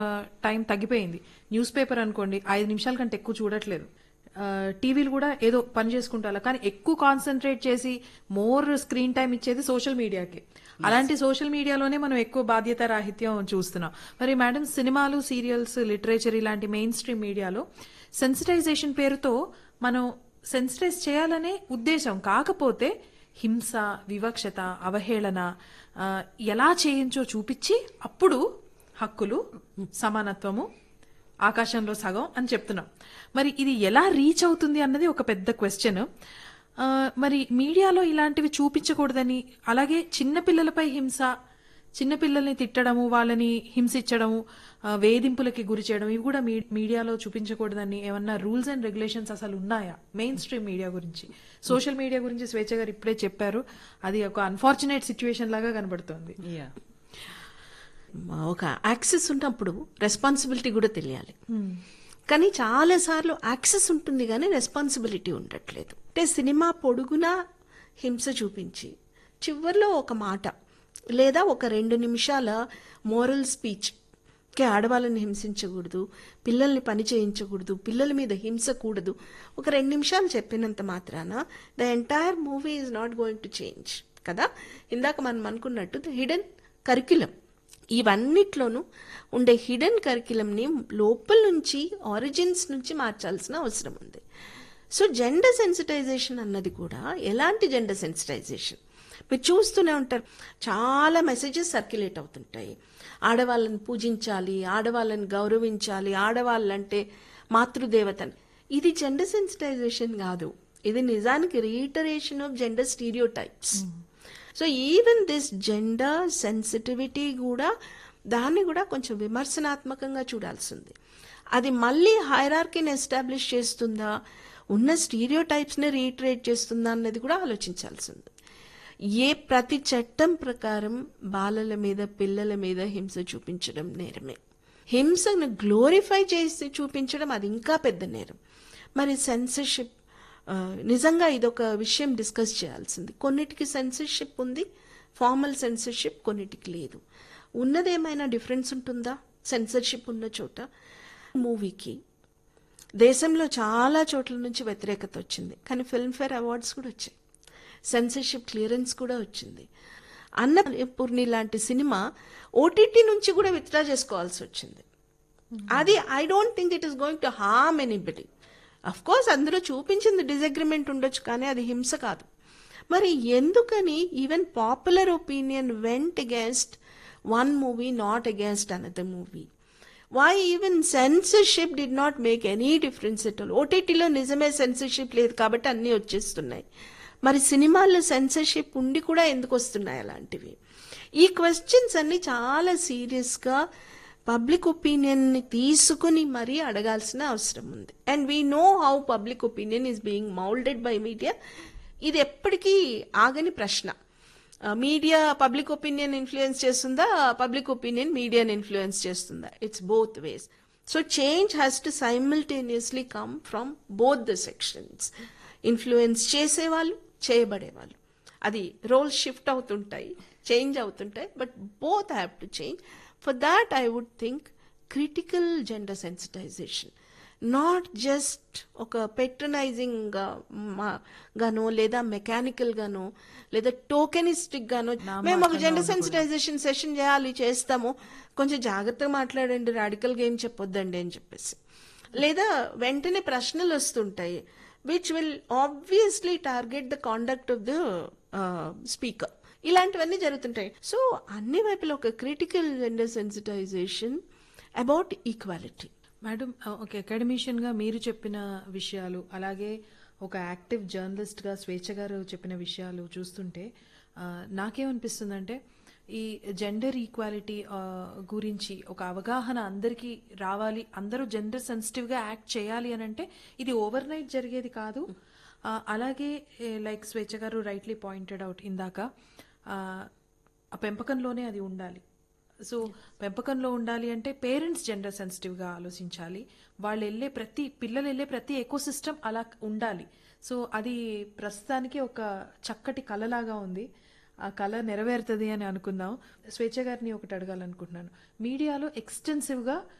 time తగ్గిపోయింది news paper అనుకోండి ఐదు నిమిషాల కంటే ఎక్కువ చూడట్లేదు ఆ, టీవీలు కూడా ఏదో పని చేసుకుంటారు కానీ ఎక్కువ కాన్సన్ట్రేట్ చేసి మోర్ స్క్రీన్ టైం ఇచ్చేది సోషల్ మీడియాకి అలాంటి సోషల్ మీడియాలోనే మనం ఎక్కువ బాధ్యత రాహిత్యం చూస్తున్నాం మరి మేడం సినిమాలు సీరియల్స్ లిటరేచర్ ఇలాంటి మెయిన్ స్ట్రీమ్ మీడియాలో సెన్సిటైజేషన్ పేరుతో మనం సెన్సిటైజ్ చేయాలనే ఉద్దేశం కాకపోతే హింస వివక్షత అవహేళన ఆ, ఎలా చేయించో చూపించి అప్పుడు హక్కులు సమానత్వము ఆకాశంలో సగం అని చెప్తున్నాం మరి ఇది ఎలా రీచ్ అవుతుంది అన్నది ఒక పెద్ద క్వశ్చన్ మరి మీడియాలో ఇలాంటివి చూపించకూడదని అలాగే చిన్నపిల్లలపై హింస చిన్నపిల్లల్ని తిట్టడము వాళ్ళని హింసించడము ఆ, వేధింపులకి గురి చేయడం ఇవి కూడా మీ- మీడియాలో చూపించకూడదని ఏమన్నా రూల్స్ అండ్ రెగ్యులేషన్స్ అసలు ఉన్నాయా మెయిన్ స్ట్రీమ్ మీడియా గురించి సోషల్ మీడియా గురించి స్వేచ్ఛ గారు ఇప్పుడే చెప్పారు అది ఒక అన్ఫార్చునేట్ సిచ్యువేషన్ లాగా కనబడుతోంది ఒక యాక్సెస్ ఉన్నప్పుడు రెస్పాన్సిబిలిటీ కూడా తెలియాలి కానీ చాలాసార్లు యాక్సెస్ ఉంటుంది కానీ రెస్పాన్సిబిలిటీ ఉండట్లేదు అంటే సినిమా పొడుగునా హింస చూపించి చివరిలో ఒక మాట లేదా ఒక రెండు నిమిషాల మోరల్ స్పీచ్ కి ఆడవాళ్ళని హింసించకూడదు పిల్లల్ని పని చేయించకూడదు పిల్లల మీద హింస కూడదు ఒక రెండు నిమిషాలు చెప్పినంత మాత్రాన the entire movie is not going to change కదా ఇందాక మనం అనుకున్నట్టు ద హిడెన్ కరిక్యులం ఇవన్నిట్లోనూ ఉండే హిడెన్ కరిక్యులంని లోపల నుంచి ఆరిజిన్స్ నుంచి మార్చాల్సిన అవసరం ఉంది సో జెండర్ సెన్సిటైజేషన్ అన్నది కూడా ఎలాంటి జెండర్ సెన్సిటైజేషన్ మీరు చూస్తూనే ఉంటారు చాలా మెసేజెస్ సర్క్యులేట్ అవుతుంటాయి ఆడవాళ్ళని పూజించాలి ఆడవాళ్ళని గౌరవించాలి ఆడవాళ్ళంటే మాతృదేవతని ఇది జెండర్ సెన్సిటైజేషన్ కాదు ఇది నిజానికి reiteration of gender stereotypes so even this gender sensitivity కూడా దాన్ని కూడా కొంచెం విమర్శనాత్మకంగా చూడాల్సింది అది మళ్ళీ హైరార్కీని ఎస్టాబ్లిష్ చేస్తుందా ఉన్న స్టీరియో టైప్స్ని రీట్రేట్ చేస్తుందా అన్నది కూడా ఆలోచించాల్సింది ఏ ప్రతి చట్టం ప్రకారం బాలల మీద పిల్లల మీద హింస చూపించడం నేరమే హింసను గ్లోరిఫై చేసి చూపించడం అది ఇంకా పెద్ద నేరం మరి సెన్సర్షిప్ ఆ, నిజంగా ఇదొక విషయం డిస్కస్ చేయాల్సింది కొన్నిటికి సెన్సర్షిప్ ఉంది ఫార్మల్ సెన్సర్షిప్ కొన్నిటికి లేదు ఉన్నదేమైనా డిఫరెన్స్ ఉంటుందా సెన్సర్షిప్ ఉన్న చోట మూవీకి దేశంలో చాలా చోట్ల నుంచి వ్యతిరేకత వచ్చింది కానీ ఫిల్మ్ఫేర్ అవార్డ్స్ కూడా వచ్చాయి సెన్సర్షిప్ క్లియరెన్స్ కూడా వచ్చింది అన్నపూర్ణి లాంటి సినిమా ఓటీటీ నుంచి కూడా విత్డ్రా చేసుకోవాల్సి వచ్చింది అది I don't think it is going to harm anybody of course అందులో చూపించింది డిసగ్రిమెంట్ ఉండొచ్చు కానీ అది హింస కాదు మరి ఎందుకని even popular opinion went against one movie not against another movie why even censorship did not make any difference at all ఓటీటీలో నిజమే సెన్సర్షిప్ లేదు కాబట్టి అన్నీ వచ్చేస్తున్నాయి మరి సినిమాల్లో సెన్సర్షిప్ ఉండి కూడా ఎందుకు వస్తున్నాయి అలాంటివి ఈ క్వశ్చన్స్ అన్ని చాలా సీరియస్గా పబ్లిక్ ఒపీనియన్ని తీసుకుని మరీ అడగాల్సిన అవసరం ఉంది and we know how public opinion is being moulded by media ఇది ఎప్పటికీ ఆగని ప్రశ్న మీడియా పబ్లిక్ ఒపీనియన్ ఇన్ఫ్లుయెన్స్ చేస్తుందా పబ్లిక్ ఒపీనియన్ మీడియాని ఇన్ఫ్లుయెన్స్ చేస్తుందా it's both ways so change has to simultaneously come from both the sections influence చేసేవాళ్ళు చేయబడేవాళ్ళు అది రోల్ షిఫ్ట్ అవుతుంటాయి చేంజ్ అవుతుంటాయి but both have to change for that I would think critical gender sensitisation not just ఒక patronising గానో లేదా mechanical గానో లేదా టోకెనిస్టిక్ గానో మేము ఒక జెండర్ సెన్సిటైజేషన్ సెషన్ చేయాలి చేస్తాము కొంచెం జాగ్రత్తగా మాట్లాడండి రాడికల్ గా ఏం చెప్పొద్దండి అని చెప్పేసి లేదా వెంటనే ప్రశ్నలు వస్తుంటాయి which will obviously target the conduct of the speaker ఇలాంటివన్నీ జరుగుతుంటాయి సో అన్ని వైపులా ఒక critical gender sensitisation about equality madam ఒక అకాడమిషియన్ గా మీరు చెప్పిన విషయాలు అలాగే ఒక యాక్టివ్ జర్నలిస్ట్ గా స్వేచ్ఛ గారు చెప్పిన విషయాలు చూస్తుంటే ఆ, నాకేమనిపిస్తుందంటే ఈ జెండర్ ఈక్వాలిటీ గురించి ఒక అవగాహన అందరికీ రావాలి అందరూ జెండర్ సెన్సిటివ్ గా యాక్ట్ చేయాలి అని అంటే ఇది ఓవర్ నైట్ జరిగేది కాదు ఆ, అలాగే లైక్ స్వేచ్ఛ గారు రైట్లీ పాయింటెడ్ అవుట్ ఇందాక ఆ, ఆ పెంపకంలోనే అది ఉండాలి సో పెంపకంలో ఉండాలి అంటే పేరెంట్స్ జెండర్ సెన్సిటివ్ గా ఆలోచించాలి వాళ్ళు వెళ్ళే ప్రతి పిల్లలు వెళ్ళే ప్రతి ఎకో సిస్టమ్ అలా ఉండాలి సో అది ప్రస్తుతానికి ఒక చక్కటి కళలాగా ఉంది ఆ కళ నెరవేరుతుంది అని అనుకుందాం స్వేచ్ఛ గారిని ఒకటి అడగాలనుకుంటున్నాను మీడియాలో ఎక్స్టెన్సివ్ గా